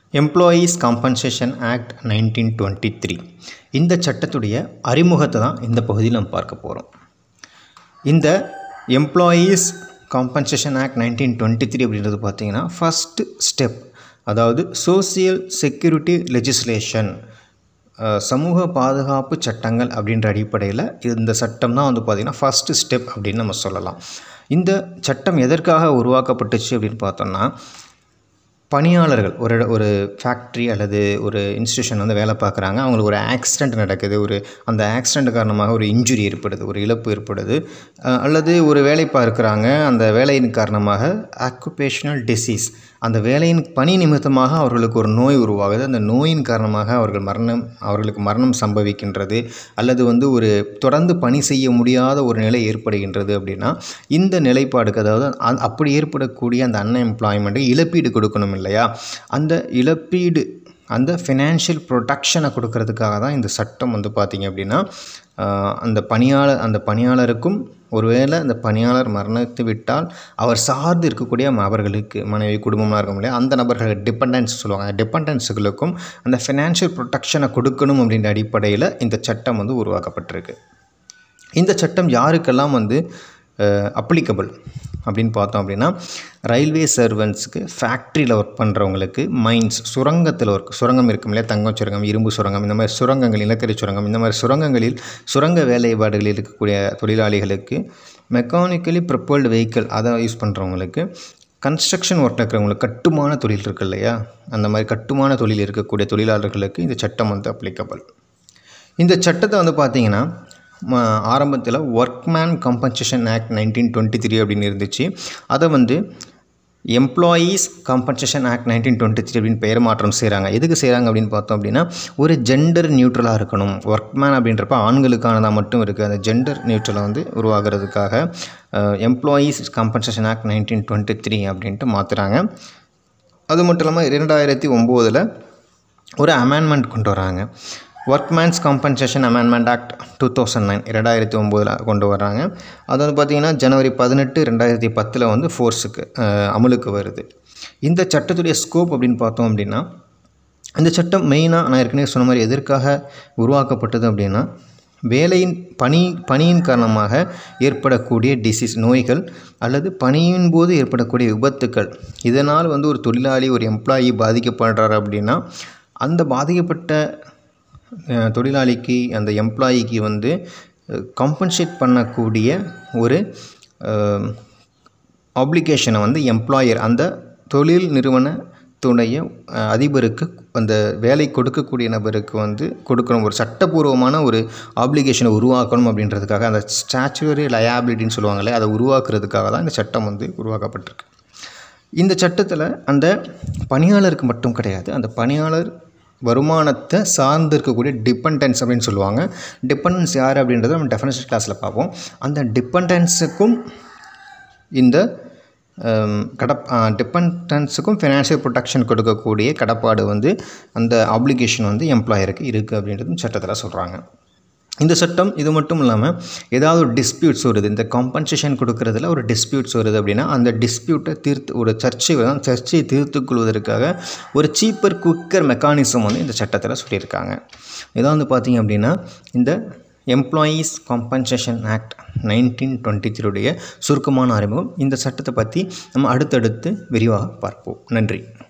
employees compensation act nineteen twenty three இந்த சட்டத்துடைய அறிமுகத்தை தான் இந்த பகுதியில் நம்ம பார்க்க போகிறோம் இந்த employees compensation act nineteen twenty three அப்படின்றது பார்த்தீங்கன்னா ஃபஸ்ட்டு ஸ்டெப் அதாவது சோசியல் செக்யூரிட்டி லெஜிஸ்லேஷன் சமூக பாதுகாப்பு சட்டங்கள் அப்படின்ற அடிப்படையில் இந்த சட்டம் தான் வந்து பார்த்திங்கன்னா ஃபஸ்ட்டு ஸ்டெப் அப்படின்னு நம்ம சொல்லலாம் இந்த சட்டம் எதற்காக உருவாக்கப்பட்டுச்சு அப்படின்னு பார்த்தோம்னா பணியாளர்கள் ஒரு ஒரு ஃபேக்ட்ரி அல்லது ஒரு இன்ஸ்டியூஷன் வந்து வேலை பார்க்குறாங்க அவங்களுக்கு ஒரு ஆக்சிடெண்ட் நடக்குது ஒரு அந்த ஆக்சிடெண்ட் காரணமாக ஒரு இன்ஜுரி ஏற்படுது ஒரு இழப்பு ஏற்படுது அஹ் அல்லது ஒரு வேலை பார்க்குறாங்க அந்த வேலையின் காரணமாக ஆக்குபேஷனல் டிசீஸ் அந்த வேலையின் பணி நிமித்தமாக அவர்களுக்கு ஒரு நோய் உருவாகுது அந்த நோயின் காரணமாக அவர்கள் மரணம் அவர்களுக்கு மரணம் சம்பவிக்கின்றது அல்லது வந்து ஒரு தொடர்ந்து பணி செய்ய முடியாத ஒரு நிலை ஏற்படுகின்றது அப்படின்னா இந்த நிலைப்பாடுக்கு அதாவது அ- அப்படி ஏற்படக்கூடிய அந்த அன்எம்ப்ளாய்மெண்ட்டு இழப்பீடு கொடுக்கணும் இல்லையா அந்த இழப்பீடு அந்த ஃபினான்ஷியல் ப்ரொடெக்ஷனை கொடுக்கறதுக்காக தான் இந்த சட்டம் வந்து பார்த்திங்க அப்படின்னா ஆஹ், அந்த பணியாளர் அந்த பணியாளருக்கும் ஒருவேளை அந்த பணியாளர் மரணித்து விட்டால் அவர் சார்ந்து இருக்கக்கூடிய அவர்களுக்கு மனைவி குடும்பமாக இருக்கும் இல்லையா அந்த நபர்கள் டிபெண்டன்ஸ் சொல்லுவாங்க டிபெண்டன்ஸுகளுக்கும் அந்த ஃபினான்ஷியல் ப்ரொடெக்ஷனை கொடுக்கணும் அப்படின்ற அடிப்படையில் இந்த சட்டம் வந்து உருவாக்கப்பட்டிருக்கு இந்த சட்டம் யாருக்கெல்லாம் வந்து அப்ளிகபிள் அப்படின்னு பார்த்தோம் அப்படின்னா ரயில்வே சர்வன்ட்ஸுக்கு ஃபேக்ட்ரியில் ஒர்க் பண்ணுறவங்களுக்கு மைன்ஸ் சுரங்கத்தில் ஒர்க் சுரங்கம் இருக்கும் இல்லையா தங்கம் சுரங்கம் இரும்பு சுரங்கம் இந்த மாதிரி சுரங்கங்கள் நிலக்கரி சுரங்கம் இந்த மாதிரி சுரங்கங்களில் சுரங்க வேலைப்பாடுகளில் இருக்கக்கூடிய தொழிலாளிகளுக்கு மெக்கானிக்கலி ப்ரிப்பேர்டு வெஹிக்கிள் அதை யூஸ் பண்ணுறவங்களுக்கு கன்ஸ்ட்ரக்ஷன் ஒர்க் இருக்கிறவங்களுக்கு கட்டுமான தொழில் இருக்கு இல்லையா அந்த மாதிரி கட்டுமான தொழில் இருக்கக்கூடிய தொழிலாளர்களுக்கு இந்த சட்டம் வந்து அப்ளிகபிள் இந்த சட்டத்தை வந்து பார்த்தீங்கன்னா ஆரம்பத்தில் workman compensation act nineteen twenty three அப்படின்னு இருந்துச்சு அதை வந்து employees compensation act nineteen twenty three அப்படின்னு பெயர் மாற்றம் செய்கிறாங்க எதுக்கு செய்கிறாங்க அப்படின்னு பார்த்தோம் அப்படின்னா ஒரு ஜெண்டர் நியூட்ரலாக இருக்கணும் ஒர்க்மேன் அப்படின்றப்ப ஆண்களுக்கானதாக மட்டும் இருக்குது அந்த ஜெண்டர் நியூட்ரலை வந்து உருவாகிறதுக்காக employees compensation act nineteen twenty three அப்படின்ட்டு மாற்றுறாங்க அது மட்டும் இல்லாமல் இரண்டாயிரத்தி ஒம்போதில் ஒரு அமெண்ட்மெண்ட் கொண்டு வராங்க workmen's compensation amendment act two thousand nine ரெண்டாயிரத்தி ஒம்போதில் கொண்டு வராங்க அது வந்து பார்த்திங்கன்னா ஜனவரி பதினெட்டு ரெண்டாயிரத்தி பத்தில் வந்து ஃபோர்ஸுக்கு அமலுக்கு வருது இந்த சட்டத்துடைய ஸ்கோப் அப்படின்னு பார்த்தோம் அப்படின்னா இந்த சட்டம் மெயினாக நான் ஏற்கனவே சொன்ன மாதிரி எதற்காக உருவாக்கப்பட்டது அப்படின்னா வேலையின் பணி பணியின் காரணமாக ஏற்படக்கூடிய டிசீஸ் நோய்கள் அல்லது பணியின் போது ஏற்படக்கூடிய விபத்துக்கள் இதனால் வந்து ஒரு தொழிலாளி ஒரு எம்ப்ளாயி பாதிக்கப்படுறாரு அப்படின்னா அந்த பாதிக்கப்பட்ட அஹ், தொழிலாளிக்கு அந்த எம்ப்ளாயிக்கு வந்து காம்பன்சேட் பண்ணக்கூடிய ஒரு ஆப்ளிகேஷனை வந்து எம்ப்ளாயர் அந்த தொழில் நிறுவனத்துடைய அஹ், அதிபருக்கு அந்த வேலை கொடுக்கக்கூடிய நபருக்கு வந்து கொடுக்கணும் ஒரு சட்டபூர்வமான ஒரு ஆப்ளிகேஷனை உருவாக்கணும் அப்படின்றதுக்காக அந்த ஸ்டாச்சுவரி லயாபிலிட்டின்னு சொல்லுவாங்களே அதை உருவாக்குறதுக்காக தான் இந்த சட்டம் வந்து உருவாக்கப்பட்டிருக்கு இந்த சட்டத்தில் அந்த பணியாளருக்கு மட்டும் கிடையாது அந்த பணியாளர் வருமானத்தை சார்ந்து இருக்கக்கூடிய டிபெண்டன்ஸ் அப்படின்னு சொல்லுவாங்க டிபெண்டன்ஸ் யார் அப்படின்றத நம்ம டெஃபினேஷன் கிளாஸில் பார்ப்போம் அந்த டிபெண்டன்ஸுக்கும் இந்த கடப் டிபெண்டன்ஸுக்கும் ஃபினான்ஷியல் ப்ரொடெக்ஷன் கொடுக்கக்கூடிய கடப்பாடு வந்து அந்த ஆப்ளிகேஷன் வந்து எம்ப்ளாயருக்கு இருக்குது அப்படின்றது சட்டத்தில் சொல்கிறாங்க இந்த சட்டம் இது மட்டும் இல்லாமல் ஏதாவது ஒரு டிஸ்பியூட்ஸ் வருது இந்த காம்பன்சேஷன் கொடுக்கறதுல ஒரு டிஸ்பியூட்ஸ் வருது அப்படின்னா அந்த டிஸ்பியூட்டை தீர்த்து ஒரு சர்ச்சை தான் சர்ச்சையை தீர்த்து கொள்வதற்காக ஒரு சீப்பர் குவிக்கர் மெக்கானிசம் வந்து இந்த சட்டத்தில் சொல்லியிருக்காங்க இதான் வந்து பார்த்திங்க அப்படின்னா இந்த employees compensation act nineteen twenty த்ரீடைய சுருக்கமான அறிமுகம் இந்த சட்டத்தை பற்றி நம்ம அடுத்தடுத்து விரிவாக பார்ப்போம் நன்றி